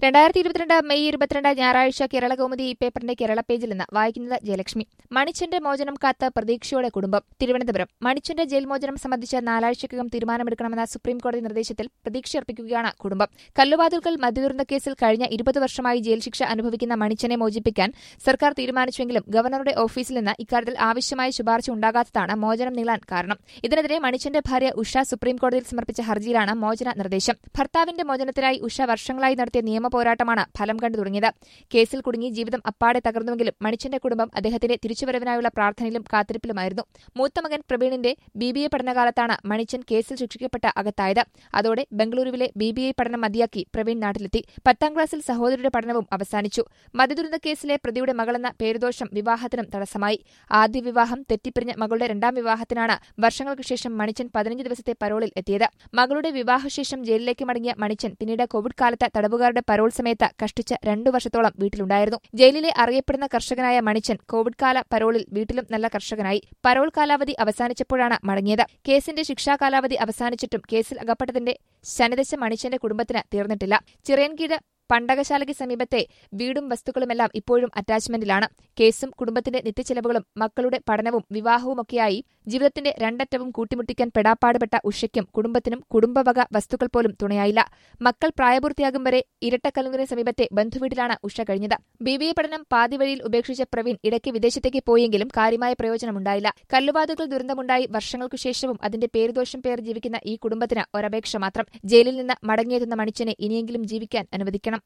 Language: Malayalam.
രണ്ടായിരത്തി ഇരുപത്തിരണ്ട് മെയ് ഇരുപത്തിരണ്ട് ഞായറാഴ്ച കേരള കൗമുദി ഈ പേപ്പറിന്റെ കേരള പേജിൽ നിന്ന് വായിക്കുന്നത് ജയലക്ഷ്മി മണിച്ചന്റെ മോചനം കാത്ത് പ്രതീക്ഷയോടെ കുടുംബം തിരുവനന്തപുരം മണിച്ചന്റെ ജയിൽ മോചനം സംബന്ധിച്ച് നാലാഴ്ചക്കകം തീരുമാനമെടുക്കണമെന്ന സുപ്രീംകോടതി നിർദ്ദേശത്തിൽ പ്രതീക്ഷയർപ്പിക്കുകയാണ് കുടുംബം കല്ലുവാതുൽക്കൽ മദ്യദുരന്ത കേസിൽ കഴിഞ്ഞ ഇരുപത് വർഷമായി ജയിൽ ശിക്ഷ അനുഭവിക്കുന്ന മണിച്ചനെ മോചിപ്പിക്കാൻ സർക്കാർ തീരുമാനിച്ചുവെങ്കിലും ഗവർണറുടെ ഓഫീസിൽ നിന്ന് ഇക്കാര്യത്തിൽ ആവശ്യമായ ശുപാർശ ഉണ്ടാകാത്തതാണ് മോചനം നീളാൻ കാരണം ഇതിനെതിരെ മണിച്ചന്റെ ഭാര്യ ഉഷ സുപ്രീംകോടതിയിൽ സമർപ്പിച്ച ഹർജിയിലാണ് മോചന നിർദ്ദേശം ഭർത്താവിന്റെ മോചനത്തിനായി ഉഷ വർഷങ്ങളായി നടത്തിയ നിയമ പോരാട്ടമാണ് ഫലം കണ്ടു തുടങ്ങിയത് കേസിൽ കുടുങ്ങി ജീവിതം അപ്പാടെ തകർന്നുവെങ്കിലും മണിച്ചന്റെ കുടുംബം അദ്ദേഹത്തിന്റെ തിരിച്ചുവരവിനായുള്ള പ്രാർത്ഥനയിലും കാത്തിരിപ്പിലുമായിരുന്നു മൂത്ത മകൻ പ്രവീണിന്റെ ബി ബി എ പഠനകാലത്താണ് മണിച്ചൻ കേസിൽ ശിക്ഷിക്കപ്പെട്ട അകത്തായത് അതോടെ ബംഗളൂരുവിലെ ബി ബി എ പഠനം മതിയാക്കി പ്രവീൺ നാട്ടിലെത്തി പത്താം ക്ലാസ്സിൽ സഹോദരിയുടെ പഠനവും അവസാനിച്ചു മദ്യദുരന്ത കേസിലെ പ്രതിയുടെ മകളെന്ന പേരുദോഷം വിവാഹത്തിനും തടസ്സമായി ആദ്യ വിവാഹം തെറ്റിപ്പിരിഞ്ഞ മകളുടെ രണ്ടാം വിവാഹത്തിനാണ് വർഷങ്ങൾക്ക് ശേഷം മണിച്ചൻ പതിനഞ്ച് ദിവസത്തെ പരോളിൽ എത്തിയത് മകളുടെ വിവാഹശേഷം ജയിലിലേക്ക് മടങ്ങിയ മണിച്ചൻ പിന്നീട് കോവിഡ് കാലത്ത് തടവുകാരുടെ പരോൾ സമയത്ത് കഷ്ടിച്ച് രണ്ടു വർഷത്തോളം വീട്ടിലുണ്ടായിരുന്നു ജയിലിലെ അറിയപ്പെടുന്ന കർഷകനായ മണിച്ചൻ കോവിഡ് കാല പരോളിൽ വീട്ടിലും നല്ല കർഷകനായി പരോൾ കാലാവധി അവസാനിച്ചപ്പോഴാണ് മടങ്ങിയത് കേസിന്റെ ശിക്ഷാ കാലാവധി അവസാനിച്ചിട്ടും കേസിൽ അകപ്പെട്ടതിന്റെ ശനിദശ മണിച്ചന്റെ കുടുംബത്തിന് തീർന്നിട്ടില്ല ചിറയൻകീഴ് പണ്ടകശാലയ്ക്ക് സമീപത്തെ വീടും വസ്തുക്കളുമെല്ലാം ഇപ്പോഴും അറ്റാച്ച്മെന്റിലാണ് കേസും കുടുംബത്തിന്റെ നിത്യച്ചെലവുകളും മക്കളുടെ പഠനവും വിവാഹവുമൊക്കെയായി ജീവിതത്തിന്റെ രണ്ടറ്റവും കൂട്ടിമുട്ടിക്കാൻ പെടാപ്പാടുപെട്ട ഉഷയ്ക്കും കുടുംബത്തിനും കുടുംബവക വസ്തുക്കൾ പോലും തുണയായില്ല മക്കൾ പ്രായപൂർത്തിയാകും വരെ ഇരട്ടക്കലുങ്ങിന് സമീപത്തെ ബന്ധുവീട്ടിലാണ് ഉഷ കഴിഞ്ഞത് ബി ബി എ പഠനം പാതിവഴിയിൽ ഉപേക്ഷിച്ച പ്രവീൺ ഇടയ്ക്ക് വിദേശത്തേക്ക് പോയെങ്കിലും കാര്യമായ പ്രയോജനമുണ്ടായില്ല കല്ലുവാതുകൾ ദുരന്തമുണ്ടായി വർഷങ്ങൾക്കു ശേഷവും അതിന്റെ പേരുദോഷം പേർ ജീവിക്കുന്ന ഈ കുടുംബത്തിന് ഒരപേക്ഷ മാത്രം ജയിലിൽ നിന്ന് മടങ്ങിയെത്തുന്ന മണിച്ചനെ ഇനിയെങ്കിലും ജീവിക്കാൻ അനുവദിക്കണം